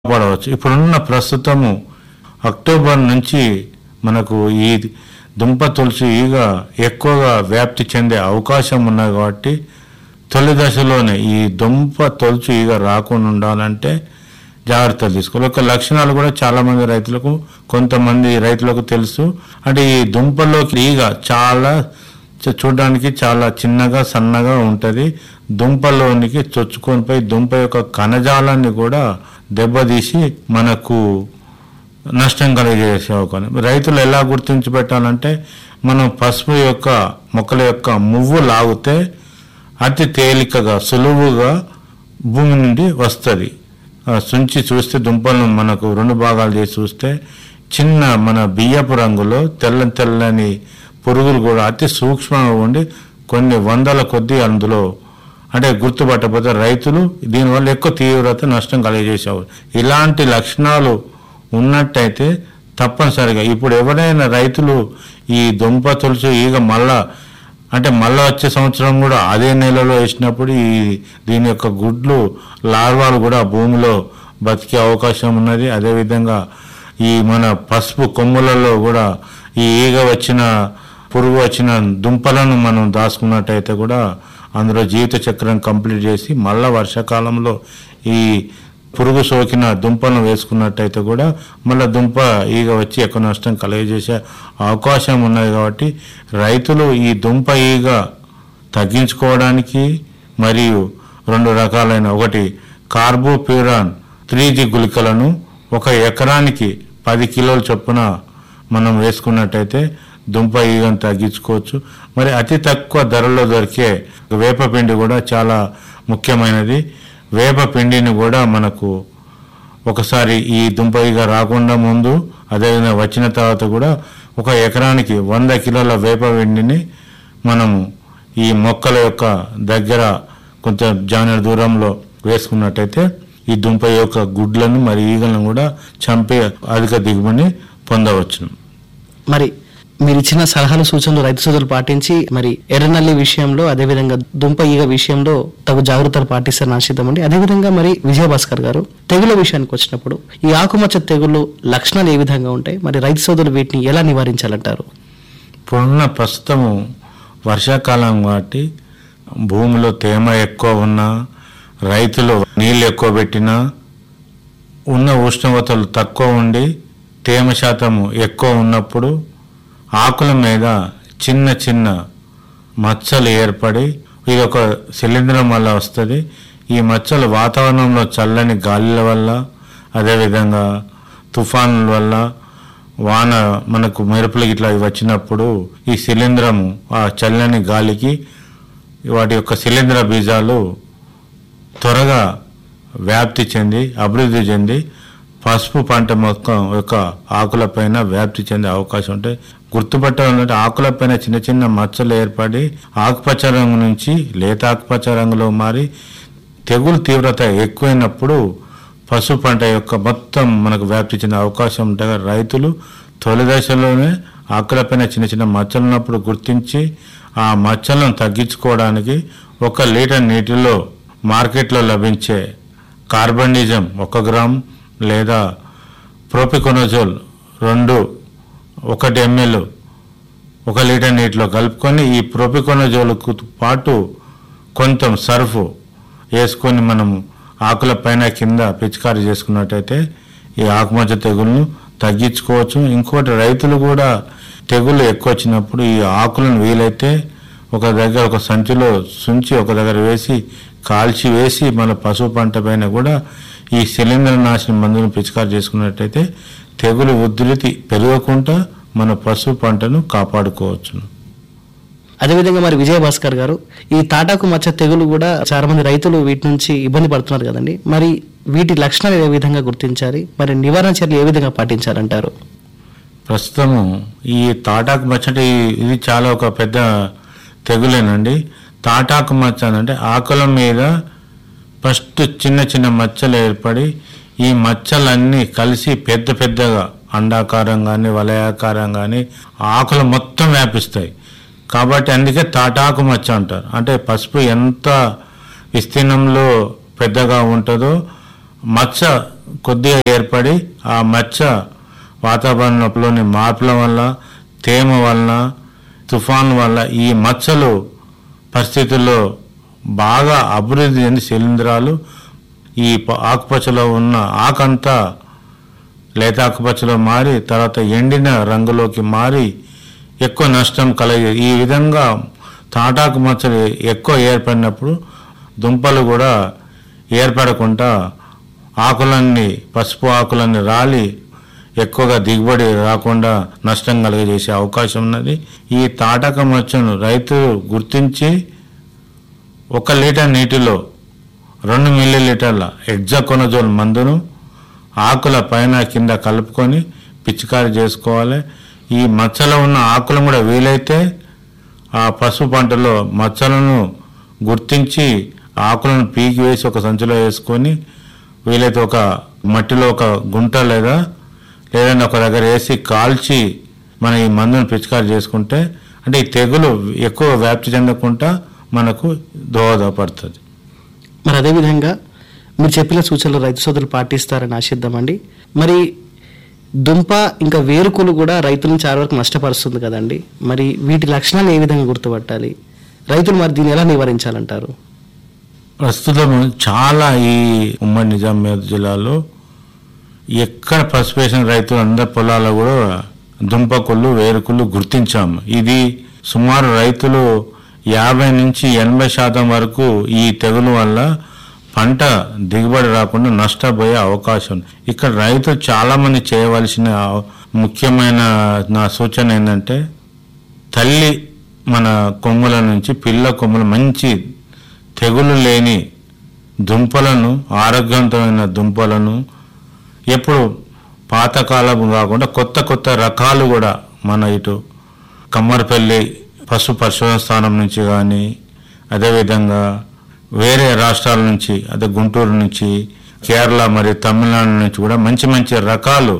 కాపాడవచ్చు ఇప్పుడున్న ప్రస్తుతము అక్టోబర్ నుంచి మనకు ఈ దుంప తులసి ఈగ ఎక్కువగా వ్యాప్తి చెందే అవకాశం ఉన్నది కాబట్టి తొలి దశలోనే ఈ దుంప తొలుచు ఈగ రాకుండా ఉండాలంటే జాగ్రత్తలు తీసుకోవాలి ఒక లక్షణాలు కూడా చాలా మంది రైతులకు కొంతమంది రైతులకు తెలుసు అంటే ఈ దుంపలోకి ఈగ చాలా చ- చూడడానికి చాలా చిన్నగా సన్నగా ఉంటుంది దుంపలోనికి చొచ్చుకొని పోయి దుంప యొక్క కణజాలాన్ని కూడా దెబ్బతీసి మనకు నష్టం కలిగజేసే అవకాశం రైతులు ఎలా గుర్తించి పెట్టాలంటే మనం పసుపు యొక్క మొక్కల యొక్క మువ్వు లాగితే అతి తేలికగా సులువుగా భూమి నుండి వస్తుంది సుంచి చూస్తే దుంపలను మనకు రెండు భాగాలు చేసి చూస్తే చిన్న మన బియ్యపు రంగులో తెల్ల తెల్లని పురుగులు కూడా అతి సూక్ష్మంగా ఉండి కొన్ని వందల కొద్ది అందులో అంటే గుర్తుపట్టకపోతే రైతులు దీనివల్ల ఎక్కువ తీవ్రత నష్టం కలిగజేసేవారు ఇలాంటి లక్షణాలు ఉన్నట్టయితే తప్పనిసరిగా ఇప్పుడు ఎవరైనా రైతులు ఈ దుంప తులసి ఈగ మళ్ళా అంటే మళ్ళా వచ్చే సంవత్సరం కూడా అదే నెలలో వేసినప్పుడు ఈ దీని యొక్క గుడ్లు లార్వాలు కూడా భూమిలో బతికే అవకాశం ఉన్నది అదేవిధంగా ఈ మన పసుపు కొమ్ములలో కూడా ఈ ఈగ వచ్చిన పురుగు వచ్చిన దుంపలను మనం దాచుకున్నట్టయితే కూడా అందులో జీవిత చక్రం కంప్లీట్ చేసి మళ్ళా వర్షాకాలంలో ఈ పురుగు సోకిన దుంపను వేసుకున్నట్టయితే కూడా మళ్ళీ దుంప ఈగ వచ్చి ఎక్కువ నష్టం కలుగజేసే అవకాశం ఉన్నది కాబట్టి రైతులు ఈ దుంప ఈగ తగ్గించుకోవడానికి మరియు రెండు రకాలైన ఒకటి కార్బోప్యూరాన్ త్రీ జి గుళికలను ఒక ఎకరానికి పది కిలోల చొప్పున మనం వేసుకున్నట్టయితే దుంప ఈగను తగ్గించుకోవచ్చు మరి అతి తక్కువ ధరలో దొరికే వేపపిండి కూడా చాలా ముఖ్యమైనది వేపపిండిని కూడా మనకు ఒకసారి ఈ దుంప ఈగ రాకుండా ముందు అదేవిధంగా వచ్చిన తర్వాత కూడా ఒక ఎకరానికి వంద కిలోల వేపపిండిని మనము ఈ మొక్కల యొక్క దగ్గర కొంచెం జానెడు దూరంలో వేసుకున్నట్టయితే ఈ దుంప యొక్క గుడ్లను మరి ఈగలను కూడా చంపే అధిక దిగుబడిని పొందవచ్చును మరి మీరు ఇచ్చిన సలహాలు సూచనలు రైతు సోదరులు పాటించి మరి ఎర్రనల్లి విషయంలో అదేవిధంగా దుంప ఈగ విషయంలో తగు జాగ్రత్తలు పాటిస్తారని ఆశిద్దామండి అదేవిధంగా మరి విజయభాస్కర్ గారు తెగుల విషయానికి వచ్చినప్పుడు ఈ ఆకుమచ్చ తెగులు లక్షణాలు ఏ విధంగా ఉంటాయి మరి రైతు సోదరులు వీటిని ఎలా నివారించాలంటారు ఇప్పుడున్న ప్రస్తుతము వర్షాకాలం కాబట్టి భూమిలో తేమ ఎక్కువ ఉన్నా రైతులు నీళ్ళు ఎక్కువ పెట్టినా ఉన్న ఉష్ణోగ్రతలు తక్కువ ఉండి తేమ శాతము ఎక్కువ ఉన్నప్పుడు ఆకుల మీద చిన్న చిన్న మచ్చలు ఏర్పడి ఇది ఒక శిలీంధ్రం వల్ల వస్తుంది ఈ మచ్చలు వాతావరణంలో చల్లని గాలిల వల్ల అదేవిధంగా తుఫానుల వల్ల వాన మనకు మెరుపులు ఇట్లా వచ్చినప్పుడు ఈ శిలీంధ్రము ఆ చల్లని గాలికి వాటి యొక్క శిలీంధ్ర బీజాలు త్వరగా వ్యాప్తి చెంది అభివృద్ధి చెంది పసుపు పంట మొక్క యొక్క ఆకులపైన వ్యాప్తి చెందే అవకాశం ఉంటాయి గుర్తుపట్టాలంటే ఆకులపైన చిన్న చిన్న మచ్చలు ఏర్పడి ఆకుపచ్చ రంగు నుంచి లేత ఆకుపచ్చ రంగులో మారి తెగులు తీవ్రత ఎక్కువైనప్పుడు పసుపు పంట యొక్క మొత్తం మనకు వ్యాప్తి చెందే అవకాశం ఉంటాయి రైతులు తొలి దశలోనే ఆకులపైన చిన్న చిన్న మచ్చలు ఉన్నప్పుడు గుర్తించి ఆ మచ్చలను తగ్గించుకోవడానికి ఒక లీటర్ నీటిలో మార్కెట్లో లభించే కార్బనిజం ఒక గ్రామ్ లేదా ప్రోపికొనజోల్ రెండు ఒకటి ఎంఎల్ ఒక లీటర్ నీటిలో కలుపుకొని ఈ ప్రోపికొనజోల్కు పాటు కొంచెం సర్ఫ్ వేసుకొని మనము ఆకుల పైన కింద పిచికారీ చేసుకున్నట్టయితే ఈ ఆకుమచ్చ తెగులను తగ్గించుకోవచ్చు ఇంకోటి రైతులు కూడా తెగులు ఎక్కువ వచ్చినప్పుడు ఈ ఆకులను వీలైతే ఒక దగ్గర ఒక సంచిలో సుంచి ఒక దగ్గర వేసి కాల్చి వేసి మన పశువు పంట పైన కూడా ఈ శిలీంద్ర నాశన మందును పిచికారీ చేసుకున్నట్టయితే తెగులు ఉధృతి పెరగకుండా మన పశువు పంటను కాపాడుకోవచ్చును అదేవిధంగా మరి విజయభాస్కర్ గారు ఈ తాటాకు మచ్చ తెగులు కూడా చాలా మంది రైతులు వీటి నుంచి ఇబ్బంది పడుతున్నారు కదండి మరి వీటి లక్షణాలు ఏ విధంగా గుర్తించాలి మరి నివారణ చర్యలు ఏ విధంగా పాటించాలంటారు ప్రస్తుతము ఈ తాటాకు మచ్చ అంటే ఈ- ఇది చాలా ఒక పెద్ద తెగులేనండి తాటాకు మచ్చ అంటే ఆకుల మీద ఫస్ట్ చిన్న చిన్న మచ్చలు ఏర్పడి ఈ మచ్చలన్నీ కలిసి పెద్ద పెద్దగా అండాకారం కానీ వలయాకారం కానీ ఆకులు మొత్తం వ్యాపిస్తాయి కాబట్టి అందుకే తాటాకు మచ్చ అంటారు అంటే పసుపు ఎంత విస్తీర్ణంలో పెద్దగా ఉంటుందో మచ్చ కొద్దిగా ఏర్పడి ఆ మచ్చ వాతావరణంలోని మార్పుల వల్ల తేమ వలన తుఫాన్ వల్ల ఈ మచ్చలు పరిస్థితుల్లో బాగా అభివృద్ధి చెంది శిలీంధ్రాలు ఈ ప- ఆకుపచ్చలో ఉన్న ఆకంతా లేత ఆకుపచ్చలో మారి తర్వాత ఎండిన రంగులోకి మారి ఎక్కువ నష్టం కలిగే ఈ విధంగా తాటాకు మచ్చలు ఎక్కువ ఏర్పడినప్పుడు దుంపలు కూడా ఏర్పడకుండా ఆకులన్నీ పసుపు ఆకులన్నీ రాలి ఎక్కువగా దిగుబడి రాకుండా నష్టం కలిగజేసే అవకాశం ఉన్నది ఈ తాటక మచ్చను రైతులు గుర్తించి ఒక లీటర్ నీటిలో రెండు మిల్లీ లీటర్ల ఎగ్జాకొనజోల్ మందును ఆకుల పైన కింద కలుపుకొని పిచికారి చేసుకోవాలి ఈ మచ్చలో ఉన్న ఆకులను కూడా వీలైతే ఆ పసుపు పంటలో మచ్చలను గుర్తించి ఆకులను పీకి వేసి ఒక సంచిలో వేసుకొని వీలైతే ఒక మట్టిలో ఒక గుంట లేదా లేదంటే ఒక దగ్గర వేసి కాల్చి మన ఈ మందును పిచికారి చేసుకుంటే అంటే ఈ తెగులు ఎక్కువ వ్యాప్తి చెందకుండా మనకు దోహదపడుతుంది మరి అదేవిధంగా మీరు చెప్పిన సూచనలు రైతు సోదరులు పాటిస్తారని ఆశిద్దామండి మరి దుంప ఇంకా వేరుకులు కూడా రైతులను చాలా వరకు నష్టపరుస్తుంది కదండి మరి వీటి లక్షణాలు ఏ విధంగా గుర్తుపట్టాలి రైతులు మరి దీన్ని ఎలా నివారించాలంటారు ప్రస్తుతం చాలా ఈ ఉమ్మడి నిజామాబాద్ జిల్లాలో ఎక్కడ పసిపేసిన రైతులు అందరి పొలాల్లో కూడా దుంపకుళ్ళు వేరుకుళ్ళు గుర్తించాము ఇది సుమారు రైతులు యాభై నుంచి ఎనభై శాతం వరకు ఈ తెగులు వల్ల పంట దిగుబడి రాకుండా నష్టపోయే అవకాశం ఉంది. ఇక్కడ రైతులు చాలా మంది చేయవలసిన ముఖ్యమైన నా సూచన ఏంటంటే తల్లి మన కొమ్ముల నుంచి పిల్ల కొమ్ములు మంచి తెగులు లేని దుంపలను ఆరోగ్యవంతమైన దుంపలను ఎప్పుడు పాతకాలం కాకుండా కొత్త కొత్త రకాలు కూడా మన ఇటు కమ్మరపల్లి పశు పరిశోధన స్థానం నుంచి కానీ అదేవిధంగా వేరే రాష్ట్రాల నుంచి అదే గుంటూరు నుంచి కేరళ మరియు తమిళనాడు నుంచి కూడా మంచి మంచి రకాలు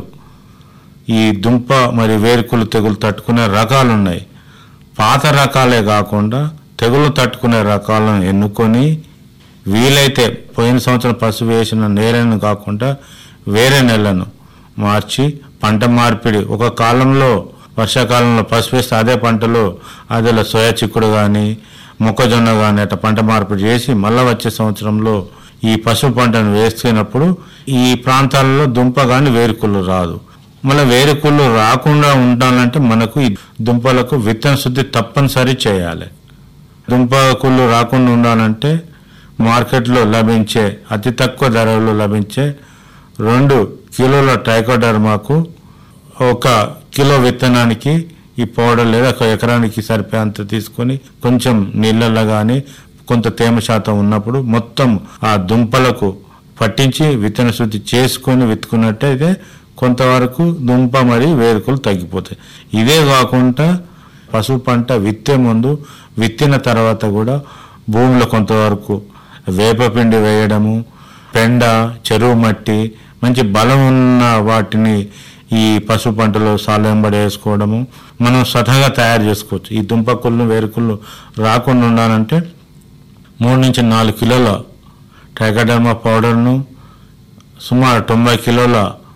ఈ దుంప మరి వేరుకులు తెగులు తట్టుకునే రకాలు ఉన్నాయి పాత రకాలే కాకుండా తెగులు తట్టుకునే రకాలను ఎన్నుకొని వీలైతే పోయిన సంవత్సరం పసుపు వేసిన నేలను కాకుండా వేరే నెలను మార్చి పంట మార్పిడి ఒక కాలంలో వర్షాకాలంలో పసుపు వేస్తే అదే పంటలో అదేలో సోయా చిక్కుడు కానీ మొక్కజొన్న కానీ అట్లా పంట మార్పిడి చేసి మళ్ళా వచ్చే సంవత్సరంలో ఈ పసుపు పంటను వేస్తున్నప్పుడు ఈ ప్రాంతాలలో దుంప కానీ వేరుకుళ్ళు రాదు మళ్ళీ వేరుకుళ్ళు రాకుండా ఉండాలంటే మనకు ఈ దుంపలకు విత్తన శుద్ధి తప్పనిసరి చేయాలి దుంప కుళ్ళు రాకుండా ఉండాలంటే మార్కెట్లో లభించే అతి తక్కువ ధరలో లభించే రెండు కిలోల ట్రైకోడర్మాకు ఒక కిలో విత్తనానికి ఈ పౌడర్ లేదా ఒక ఎకరానికి సరిపోయేంత తీసుకొని కొంచెం నీళ్ళల్లో కానీ కొంత తేమ శాతం ఉన్నప్పుడు మొత్తం ఆ దుంపలకు పట్టించి విత్తన శుద్ధి చేసుకొని విత్తుకున్నట్టయితే కొంతవరకు దుంప మరియు వేరుకలు తగ్గిపోతాయి ఇదే కాకుండా పసుపు పంట విత్తే ముందు విత్తిన తర్వాత కూడా భూమిలో కొంతవరకు వేపపిండి వేయడము పెండ చెరువు మట్టి మంచి బలం ఉన్న వాటిని ఈ పసుపు పంటలో సాలెంబడి వేసుకోవడము మనం స్వతహాగా తయారు చేసుకోవచ్చు ఈ దుంపకుళ్ళు వేరుకుళ్ళు రాకుండా ఉండాలంటే మూడు నుంచి నాలుగు కిలోల ట్రైకోడర్మా పౌడర్ను సుమారు తొంభై కిలోల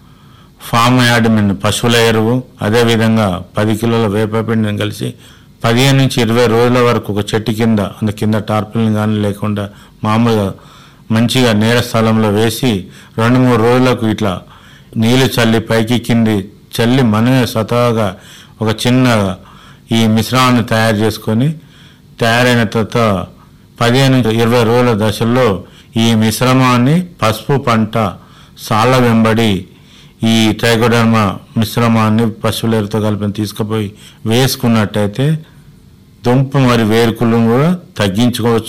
ఫామ్ యాడమిన్ పశువుల ఎరువు అదేవిధంగా పది కిలోల వేపపిండిని కలిసి పదిహేను నుంచి ఇరవై రోజుల వరకు ఒక చెట్టు కింద అందు కింద టార్పిల్ని కానీ లేకుండా మామూలుగా మంచిగా నీడ స్థలంలో వేసి రెండు మూడు రోజులకు ఇట్లా నీళ్లు చల్లి పైకి కింది చల్లి మనమే స్వతహాగా ఒక చిన్న ఈ మిశ్రమాన్ని తయారు చేసుకొని తయారైన తర్వాత పదిహేను నుంచి ఇరవై రోజుల దశల్లో ఈ మిశ్రమాన్ని పసుపు పంట సాల వెంబడి ఈ ట్రైకోడర్మా మిశ్రమాన్ని పశువులతో కలిపి తీసుకుపోయి వేసుకున్నట్టయితే దుంప మరి వేరుకులను కూడా తగ్గించుకోవచ్చు